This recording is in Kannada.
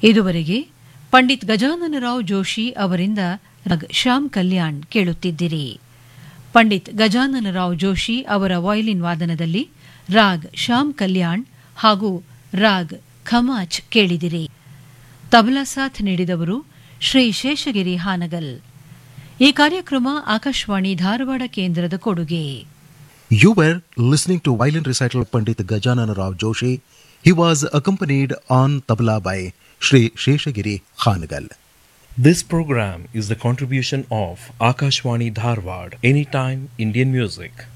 ಇದುವರೆಗೆ ಪಂಡಿತ್ ಗಜಾನನರಾವ್ ಜೋಶಿ ಅವರಿಂದ ರಾಗ್ ಶ್ಯಾಮ್ ಕಲ್ಯಾಣ್ ಕೇಳುತ್ತಿದ್ದಿರಿ ಪಂಡಿತ್ ಗಜಾನನರಾವ್ ಜೋಶಿ ಅವರ ವಯಲಿನ್ ವಾದನದಲ್ಲಿ ರಾಗ್ ಶ್ಯಾಮ್ ಕಲ್ಯಾಣ್ ಹಾಗೂ ರಾಗ್ ಖಮಾಚ್ ಕೇಳಿದಿರಿ ತಬಲಾ ಸಾಥ್ ನೀಡಿದವರು ಶ್ರೀ ಶೇಷಗಿರಿ ಹಾನಗಲ್ ಈ ಕಾರ್ಯಕ್ರಮ ಆಕಾಶವಾಣಿ ಧಾರವಾಡ ಕೇಂದ್ರದ ಕೊಡುಗೆ You were listening to violin recital of Pandit Gajanana Rao Joshi. He was accompanied on tabla by Sri Sheshagiri Khanagal. This program is the contribution of Akashwani Dharwad, Anytime Indian Music.